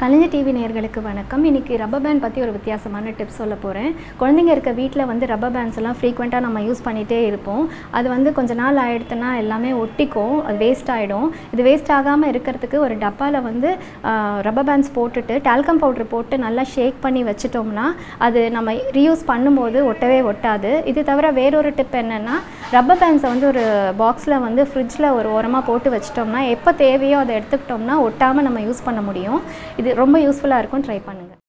கலைஞர் TV நேயர்களுக்கு வணக்கம் இன்றைக்கி ரப்பர் பேண்ட் பற்றி ஒரு வித்தியாசமான டிப்ஸ் சொல்ல போகிறேன் குழந்தைங்க இருக்க வீட்டில் வந்து ரப்பர் பேண்ட்ஸ் எல்லாம் ஃப்ரீக்வெண்ட்டாக நம்ம யூஸ் பண்ணிகிட்டே இருப்போம் அது வந்து கொஞ்ச நாள் ஆயிடுத்துனா எல்லாமே ஒட்டிக்கும் அது வேஸ்ட் ஆகிடும் இது வேஸ்ட் ஆகாமல் இருக்கிறதுக்கு ஒரு டப்பாவில் வந்து ரப்பர் பேண்ட்ஸ் போட்டுட்டு டால்கம் பவுட்ரு போட்டு நல்லா ஷேக் பண்ணி வச்சிட்டோம்னா அது நம்ம ரீயூஸ் பண்ணும்போது ஒட்டவே ஒட்டாது இது தவிர வேறொரு டிப் என்னென்னா ரப்பர் பேண்ட்ஸை வந்து ஒரு பாக்ஸில் வந்து ஃப்ரிட்ஜில் ஒரு ஓரமாக போட்டு வச்சிட்டோம்னா எப்போ தேவையோ அதை எடுத்துக்கிட்டோம்னா ஒட்டாமல் நம்ம யூஸ் பண்ண முடியும் இது ரொம்ப யூஸ்ஃபுல்லாக இருக்கும் ட்ரை பண்ணுங்கள்